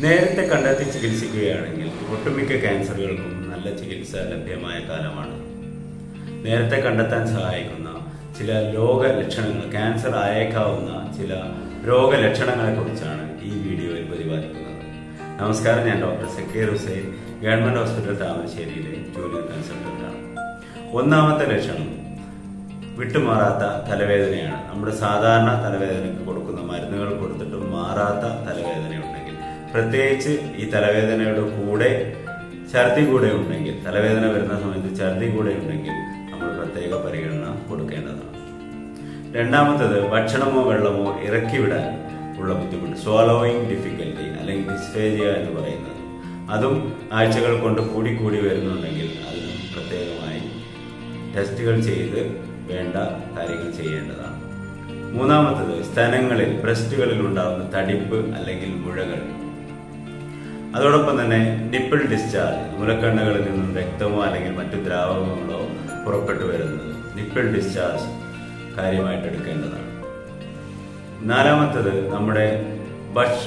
നേരത്തെ കണ്ടെത്തി ചികിത്സിക്കുകയാണെങ്കിൽ ഒട്ടുമിക്ക ക്യാൻസറുകൾക്കും നല്ല ചികിത്സ ലഭ്യമായ കാലമാണ് നേരത്തെ കണ്ടെത്താൻ സഹായിക്കുന്ന ചില രോഗലക്ഷണങ്ങൾ ക്യാൻസർ ആയേക്കാവുന്ന ചില രോഗലക്ഷണങ്ങളെ കുറിച്ചാണ് ഈ വീഡിയോയിൽ പ്രതിപാദിക്കുന്നത് നമസ്കാരം ഞാൻ doctor Zakir Hussain government hospital താമരശ്ശേരിയിലെ ജൂനിയർ കൺസൾട്ടന്റാണ് ഒന്നാമത്തെ ലക്ഷണം വിട്ടുമാറാത്ത തലവേദനയാണ് നമ്മുടെ സാധാരണ തലവേദനയ്ക്ക് കൊടുക്കുന്ന മരുന്നുകൾ കൊടുത്തിട്ടും മാറാത്ത തലവേദനയുണ്ടെങ്കിൽ പ്രത്യേകിച്ച് ഈ തലവേദനയുടെ കൂടെ ഛർദി കൂടെ ഉണ്ടെങ്കിൽ തലവേദന വരുന്ന സമയത്ത് ഛർദി കൂടെ ഉണ്ടെങ്കിൽ നമ്മൾ പ്രത്യേക പരിഗണന കൊടുക്കേണ്ടതാണ് രണ്ടാമത്തത് ഭക്ഷണമോ വെള്ളമോ ഇറക്കി വിടാൻ ഉള്ള ബുദ്ധിമുട്ട് സ്വോളോയിങ് ഡിഫിക്കൽറ്റി അല്ലെങ്കിൽ ഡിസ്ഫേജിയ എന്ന് പറയുന്നത് അതും ആഴ്ചകൾ കൊണ്ട് കൂടി കൂടി വരുന്നുണ്ടെങ്കിൽ അതിനും പ്രത്യേകമായി ടെസ്റ്റുകൾ ചെയ്ത് വേണ്ട കാര്യങ്ങൾ ചെയ്യേണ്ടതാണ് മൂന്നാമത്തത് സ്തനങ്ങളിൽ ബ്രസ്റ്റുകളിൽ ഉണ്ടാകുന്ന തടിപ്പ് അല്ലെങ്കിൽ മുഴകൾ അതോടൊപ്പം തന്നെ നിപ്പിൾ ഡിസ്ചാർജ് മുലക്കണ്ണുകളിൽ നിന്നും രക്തമോ അല്ലെങ്കിൽ മറ്റു ദ്രാവകങ്ങളോ പുറപ്പെട്ടു വരുന്നത് നിപ്പിൾ ഡിസ്ചാർജ് കാര്യമായിട്ട് എടുക്കേണ്ടതാണ് നാലാമത്തത് നമ്മുടെ ഭക്ഷ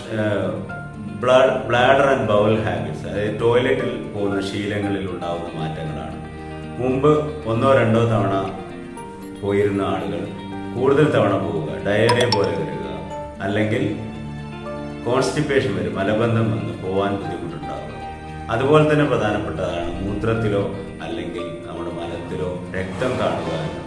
ബ്ലാഡർ ആൻഡ് ബൗൽ ഹാബിറ്റ്സ് അതായത് ടോയ്ലറ്റിൽ പോകുന്ന ശീലങ്ങളിൽ ഉണ്ടാകുന്ന മാറ്റങ്ങളാണ് മുമ്പ് ഒന്നോ രണ്ടോ തവണ പോയിരുന്ന ആളുകൾ കൂടുതൽ തവണ പോവുക ഡയറിയ പോലെ വരിക അല്ലെങ്കിൽ കോൺസ്റ്റിപ്പേഷൻ വരും മലബന്ധം വന്ന് പോവാൻ ബുദ്ധിമുട്ടുണ്ടാവുക അതുപോലെ തന്നെ പ്രധാനപ്പെട്ടതാണ് മൂത്രത്തിലോ അല്ലെങ്കിൽ നമ്മുടെ മലത്തിലോ രക്തം കാണുക എന്നുള്ളത്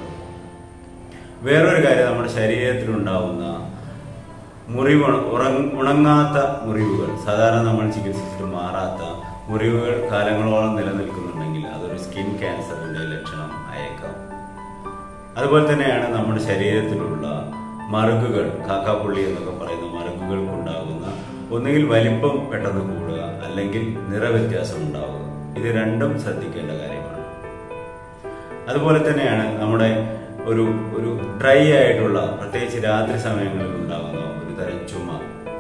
വേറൊരു കാര്യം നമ്മുടെ ശരീരത്തിലുണ്ടാവുന്ന മുറിവ് ഉറങ് ഉണങ്ങാത്ത മുറിവുകൾ സാധാരണ നമ്മൾ ചികിത്സിച്ചിട്ട് മാറാത്ത മുറിവുകൾ കാലങ്ങളോളം നിലനിൽക്കുന്നുണ്ടെങ്കിൽ അതൊരു സ്കിൻ ക്യാൻസറിന്റെ ലക്ഷണം ആയേക്കാം അതുപോലെ തന്നെയാണ് നമ്മുടെ ശരീരത്തിലുള്ള മറുകുകൾ കാക്കാപ്പുള്ളി എന്നൊക്കെ പറയുന്ന മറുകുകൾക്കുണ്ടാകുന്ന ഒന്നുകിൽ വലിപ്പം പെട്ടെന്ന് കൂടുക അല്ലെങ്കിൽ നിറവ്യത്യാസം ഉണ്ടാവുക ഇത് രണ്ടും ശ്രദ്ധിക്കേണ്ട കാര്യമാണ് അതുപോലെ തന്നെയാണ് നമ്മുടെ ഒരു ഒരു ഡ്രൈ ആയിട്ടുള്ള പ്രത്യേകിച്ച് രാത്രി സമയങ്ങളിൽ ഉണ്ടാകുന്ന ഒരു തരം ചുമ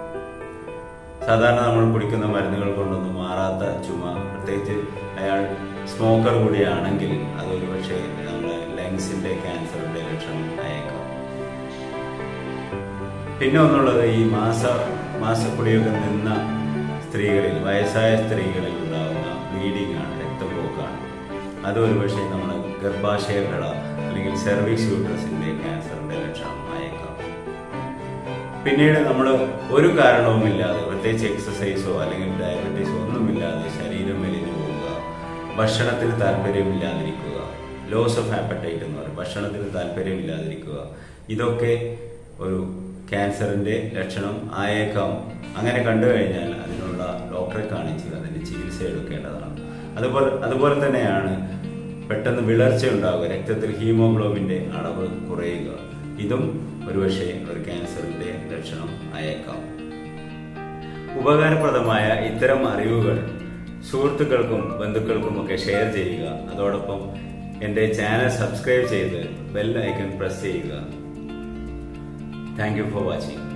സാധാരണ നമ്മൾ കുടിക്കുന്ന മരുന്നുകൾ കൊണ്ടൊന്നും മാറാത്ത ചുമ പ്രത്യേകിച്ച് അയാൾ സ്മോക്കർ കൂടിയാണെങ്കിൽ അതൊരു പക്ഷേ നമ്മുടെ ലങ്സിന്റെ ക്യാൻസറിന്റെ ലക്ഷണം ആയേക്കാം പിന്നെ ഒന്നുള്ളത് ഈ മാസ മാസക്കുടിയൊക്കെ നിന്ന സ്ത്രീകളിൽ വയസ്സായ സ്ത്രീകളിൽ ഉണ്ടാകുന്ന ബ്ലീഡിംഗ് ആണ് രക്തപ്പോക്കാണ് അത് ഒരു പക്ഷേ നമ്മുടെ ഗർഭാശയ കള അല്ലെങ്കിൽ സെർവിക്സ് യൂട്രസിന്റെ ക്യാൻസറിന്റെ ലക്ഷണം ആയേക്കാം പിന്നീട് നമ്മൾ ഒരു കാരണവുമില്ലാതെ പ്രത്യേകിച്ച് എക്സസൈസോ അല്ലെങ്കിൽ ഡയബറ്റീസോ ഒന്നുമില്ലാതെ ശരീരം മെലിഞ്ഞു പോവുക ഭക്ഷണത്തിന് താല്പര്യമില്ലാതിരിക്കുക ലോസ് ഓഫ് ആപ്പറ്റൈറ്റ് എന്ന് പറയും ഭക്ഷണത്തിന് താല്പര്യമില്ലാതിരിക്കുക ഇതൊക്കെ ഒരു ക്യാൻസറിന്റെ ലക്ഷണം ആയേക്കാം അങ്ങനെ കണ്ടു കഴിഞ്ഞാൽ അതിനുള്ള ഡോക്ടറെ കാണിച്ച് അതിന്റെ ചികിത്സ എടുക്കേണ്ടതാണ് അതുപോലെ അതുപോലെ തന്നെയാണ് പെട്ടെന്ന് വിളർച്ച ഉണ്ടാവുക രക്തത്തിൽ ഹീമോഗ്ലോബിന്റെ അളവ് കുറയുക ഇതും ഒരുപക്ഷെ ഒരു ക്യാൻസറിന്റെ ലക്ഷണം ആയേക്കാം ഉപകാരപ്രദമായ ഇത്തരം അറിവുകൾ സുഹൃത്തുക്കൾക്കും ബന്ധുക്കൾക്കും ഒക്കെ ഷെയർ ചെയ്യുക അതോടൊപ്പം എൻ്റെ ചാനൽ സബ്സ്ക്രൈബ് ചെയ്ത് ബെൽ ഐക്കൺ പ്രസ് ചെയ്യുക താങ്ക് യു ഫോർ വാച്ചിങ്